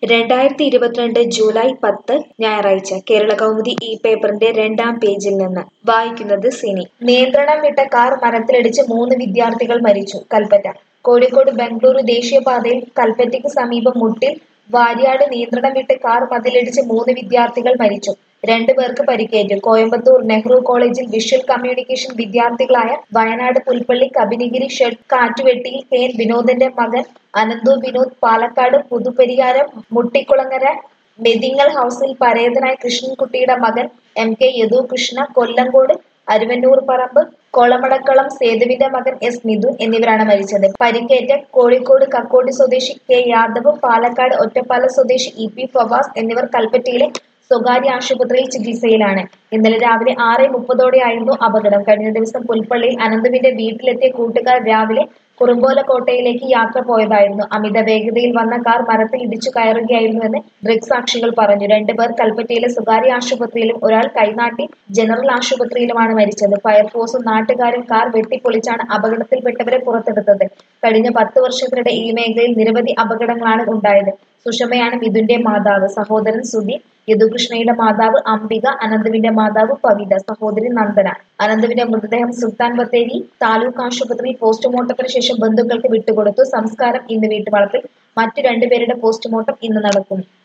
രണ്ടായിരത്തി ഇരുപത്തിരണ്ട് ജൂലൈ പത്ത് ഞായറാഴ്ച കേരള കൗമുദി ഈ പേപ്പറിന്റെ രണ്ടാം പേജിൽ നിന്ന് വായിക്കുന്നത് സിനി നിയന്ത്രണം വിട്ട കാർ മരത്തിലിടിച്ച് മൂന്ന് വിദ്യാർത്ഥികൾ മരിച്ചു കൽപ്പറ്റ കോഴിക്കോട് ബംഗളൂരു ദേശീയപാതയിൽ കൽപ്പറ്റയ്ക്ക് സമീപം മുട്ടിൽ വാര്യാട് നിയന്ത്രണം വിട്ട് കാർ മതിലിടിച്ച് മൂന്ന് വിദ്യാർത്ഥികൾ മരിച്ചു രണ്ടു പേർക്ക് പരിക്കേറ്റു കോയമ്പത്തൂർ നെഹ്റു കോളേജിൽ വിഷ്വൽ കമ്മ്യൂണിക്കേഷൻ വിദ്യാർത്ഥികളായ വയനാട് പുൽപ്പള്ളി കബിനിഗിരി ഷെഡ് കാറ്റുവെട്ടിയിൽ കെ എൻ വിനോദന്റെ മകൻ അനന്തു വിനോദ് പാലക്കാട് പുതുപരിയാരം മുട്ടിക്കുളങ്ങര മെതിങ്ങൽ ഹൗസിൽ പരേതനായ കൃഷ്ണൻകുട്ടിയുടെ മകൻ എം കെ യദു കൃഷ്ണ കൊല്ലങ്കോട് അരുവന്നൂർ പറമ്പ് കൊളമടക്കളം സേതുവിന്റെ മകൻ എസ് മിഥുൻ എന്നിവരാണ് മരിച്ചത് പരിക്കേറ്റ കോഴിക്കോട് കക്കോടി സ്വദേശി കെ യാദവ് പാലക്കാട് ഒറ്റപ്പാലം സ്വദേശി ഇ പി ഫവാസ് എന്നിവർ കൽപ്പറ്റയിലെ സ്വകാര്യ ആശുപത്രിയിൽ ചികിത്സയിലാണ് ഇന്നലെ രാവിലെ ആറ് മുപ്പതോടെയായിരുന്നു അപകടം കഴിഞ്ഞ ദിവസം പുൽപ്പള്ളിയിൽ അനന്തുവിന്റെ വീട്ടിലെത്തിയ കൂട്ടുകാർ രാവിലെ കുറുമ്പോലക്കോട്ടയിലേക്ക് യാത്ര പോയതായിരുന്നു അമിത വേഗതയിൽ വന്ന കാർ മരത്തിൽ ഇടിച്ചു കയറുകയായിരുന്നുവെന്ന് ദൃക്സാക്ഷികൾ പറഞ്ഞു രണ്ടുപേർ കൽപ്പറ്റയിലെ സ്വകാര്യ ആശുപത്രിയിലും ഒരാൾ കൈനാട്ടി ജനറൽ ആശുപത്രിയിലുമാണ് മരിച്ചത് ഫയർഫോഴ്സും നാട്ടുകാരും കാർ വെട്ടിപ്പൊളിച്ചാണ് അപകടത്തിൽപ്പെട്ടവരെ പുറത്തെടുത്തത് കഴിഞ്ഞ പത്ത് വർഷത്തിനിടെ ഈ മേഖലയിൽ നിരവധി അപകടങ്ങളാണ് ഉണ്ടായത് സുഷമയാണ് മിഥുന്റെ മാതാവ് സഹോദരൻ സുധി യദുകൃഷ്ണയുടെ മാതാവ് അംബിക അനന്തുവിന്റെ മാതാവ് പവിത സഹോദരി നന്ദന അനന്തുവിന്റെ മൃതദേഹം സുൽത്താൻ ബത്തേരി താലൂക്ക് ആശുപത്രിയിൽ പോസ്റ്റ്മോർട്ടത്തിന് ശേഷം ബന്ധുക്കൾക്ക് വിട്ടുകൊടുത്തു സംസ്കാരം ഇന്ന് വീട്ടുവളപ്പിൽ മറ്റു രണ്ടുപേരുടെ പോസ്റ്റ്മോർട്ടം ഇന്ന് നടക്കും